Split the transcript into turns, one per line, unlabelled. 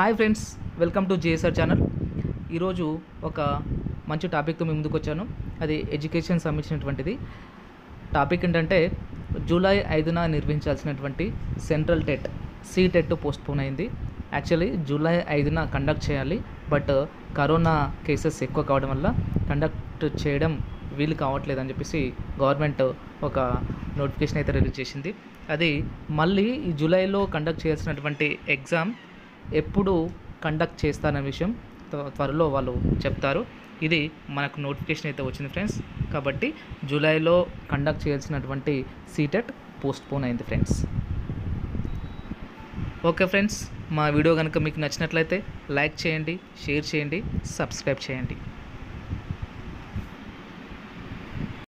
hi friends welcome to JSR channel ఈరోజు ఒక మంచి టాపిక్తో మీ ముందుకు వచ్చాను అది ఎడ్యుకేషన్ సంబంధించినటువంటిది టాపిక్ ఏంటంటే జూలై ఐదున నిర్వహించాల్సినటువంటి central TET C TET postpone అయింది యాక్చువల్లీ జూలై ఐదున కండక్ట్ చేయాలి బట్ కరోనా కేసెస్ ఎక్కువ కావడం వల్ల కండక్ట్ చేయడం వీలు కావట్లేదు అని చెప్పేసి గవర్నమెంట్ ఒక నోటిఫికేషన్ అయితే రిలీజ్ చేసింది అది మళ్ళీ ఈ జూలైలో కండక్ట్ చేయాల్సినటువంటి ఎగ్జామ్ ఎప్పుడు కండక్ట్ చేస్తారనే విషయం త్వ- త్వరలో వాళ్ళు చెప్తారు ఇది మనకు నోటిఫికేషన్ అయితే వచ్చింది ఫ్రెండ్స్ కాబట్టి జూలైలో కండక్ట్ చేయాల్సినటువంటి సీటెట్ పోస్ట్పోన్ అయింది ఫ్రెండ్స్ ఓకే ఫ్రెండ్స్ మా వీడియో కనుక మీకు నచ్చినట్లయితే లైక్ చేయండి షేర్ చేయండి సబ్స్క్రైబ్ చేయండి